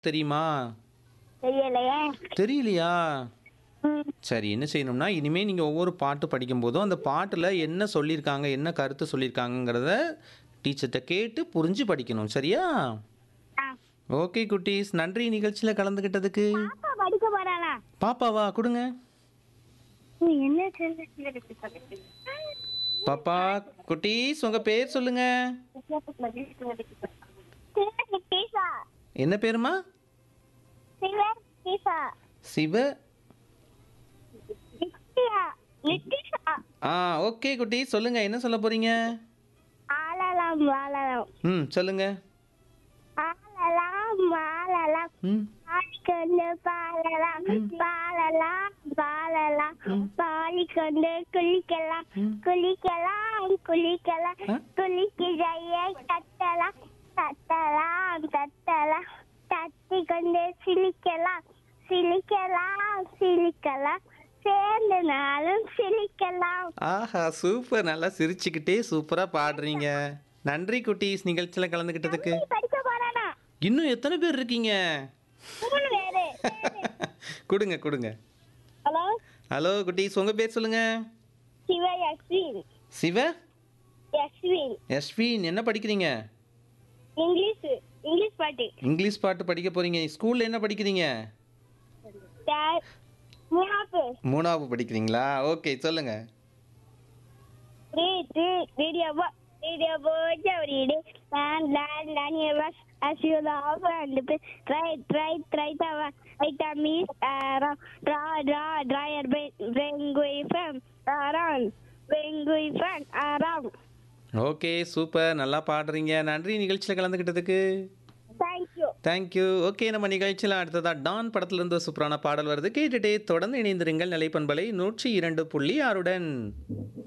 தெரியுமா தெரியலையே தெரியலையா ம், சரி என்ன செய்யணும்னா இனிமேல் நீங்கள் ஒவ்வொரு பாட்டு படிக்கும்போதும் அந்த பாட்டில் என்ன சொல்லியிருக்காங்க என்ன கருத்து சொல்லியிருக்காங்கங்கிறத டீச்சர்கிட்ட கேட்டு புரிஞ்சு படிக்கணும் சரியா ஆ. ஓகே குட்டீஸ் நன்றி நிகழ்ச்சியில் கலந்துக்கிட்டதுக்கு பாப்பா படிக்க போறாளா பாப்பாவா கொடுங்க நீ என்ன சொல்ல பாப்பா குட்டீஸ் உங்கள் பேர் சொல்லுங்க பீசா என்ன பேருமா சிவர் பீசா சிவ நித்யா நித்திஷா ஆ ஓகே குட்டீஸ் சொல்லுங்க என்ன சொல்ல போறீங்க ஆளலாம் வாழலாம் ம் சொல்லுங்க ஆளலாம் வாழலாம் ம் பாலிக்கொண்டு பாலலாம் பாலலாம் பாலலாம் பாலிக்கொண்டு குளிக்கலாம் குளிக்கலாம் குளிக்கலாம் ஆ? குளிக்கையை தட்டலாம் தட்டலாம் தட்டலாம் தட்டி கொண்டு சிரிக்கலாம் சிரிக்கலாம் சிரிக்கலாம் சேர்ந்த நாளும் சிரிக்கலாம் ஆஹா சூப்பர் நல்லா சிரிச்சுக்கிட்டே சூப்பராக பாடுறீங்க நன்றி குட்டீஸ் நிகழ்ச்சியில் கலந்துக்கிட்டதுக்கு நீ படிக்க போறானா இன்னும் எத்தனை பேர் இருக்கீங்க மூணு பேரு கொடுங்க கொடுங்க ஹலோ ஹலோ குட்டீஸ் உங்கள் பேர் சொல்லுங்க சிவ யஸ்வின் சிவ யஸ்வின் யஸ்வின் என்ன படிக்கிறீங்க இங்கிலீஷ் இங்கிலீஷ் பாட்டு இங்கிலீஷ் பாட்டு படிக்க போறீங்க ஸ்கூலில் என்ன படிக்கிறீங்க டா- மூணாப்பு மூணாவது படிக்கிறீங்களா ஓகே சொல்லுங்க read read read your book read your book every day and learn learn your words as you love and play. try try try the one vitamins around draw draw draw your brain brain going from around brain going from around okay super நல்லா பாடுறீங்க நன்றி நிகழ்ச்சியில் கலந்துக்கிட்டதுக்கு thank you thank you okay நம்ம நிகழ்ச்சியில் அடுத்ததா Don படத்திலிருந்து ஒரு சூப்பரான பாடல் வருது கேட்டுட்டே தொடர்ந்து இணைந்திருங்கள் நிலைப்பண்பலை நூற்றி இரண்டு புள்ளி ஆறுடன்